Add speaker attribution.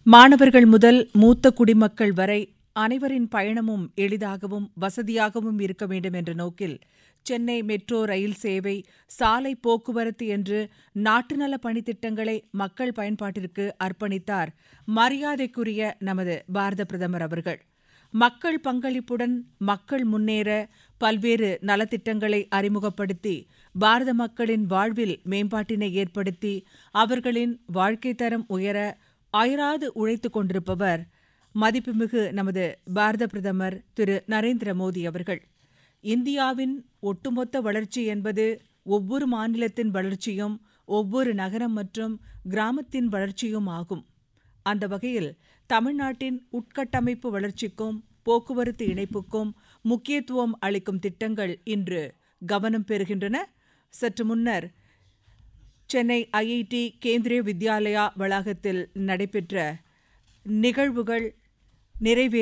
Speaker 1: மாணவர்கள் முதல் மூத்த குடிமக்கள் வரை அனைவரின் பயணமும் எளிதாகவும் வசதியாகவும் இருக்க வேண்டும் என்ற நோக்கில் சென்னை மெட்ரோ ரயில் சேவை சாலை போக்குவரத்து என்று நாட்டு நல பணித்திட்டங்களை மக்கள் பயன்பாட்டிற்கு அர்ப்பணித்தார் மரியாதைக்குரிய நமது பாரத பிரதமர் அவர்கள் மக்கள் பங்களிப்புடன் மக்கள் முன்னேற பல்வேறு நலத்திட்டங்களை அறிமுகப்படுத்தி பாரத மக்களின் வாழ்வில் மேம்பாட்டினை ஏற்படுத்தி அவர்களின் வாழ்க்கை தரம் உயர அயராது உழைத்துக் கொண்டிருப்பவர் மதிப்புமிகு நமது பாரத பிரதமர் திரு நரேந்திர மோடி அவர்கள் இந்தியாவின் ஒட்டுமொத்த வளர்ச்சி என்பது ஒவ்வொரு மாநிலத்தின் வளர்ச்சியும் ஒவ்வொரு நகரம் மற்றும் கிராமத்தின் வளர்ச்சியும் ஆகும் அந்த வகையில் தமிழ்நாட்டின் உட்கட்டமைப்பு வளர்ச்சிக்கும் போக்குவரத்து இணைப்புக்கும் முக்கியத்துவம் அளிக்கும் திட்டங்கள் இன்று கவனம் பெறுகின்றன சற்று முன்னர் சென்னை ஐஐடி கேந்திரிய வித்யாலயா வளாகத்தில் நடைபெற்ற நிகழ்வுகள் நிறைவே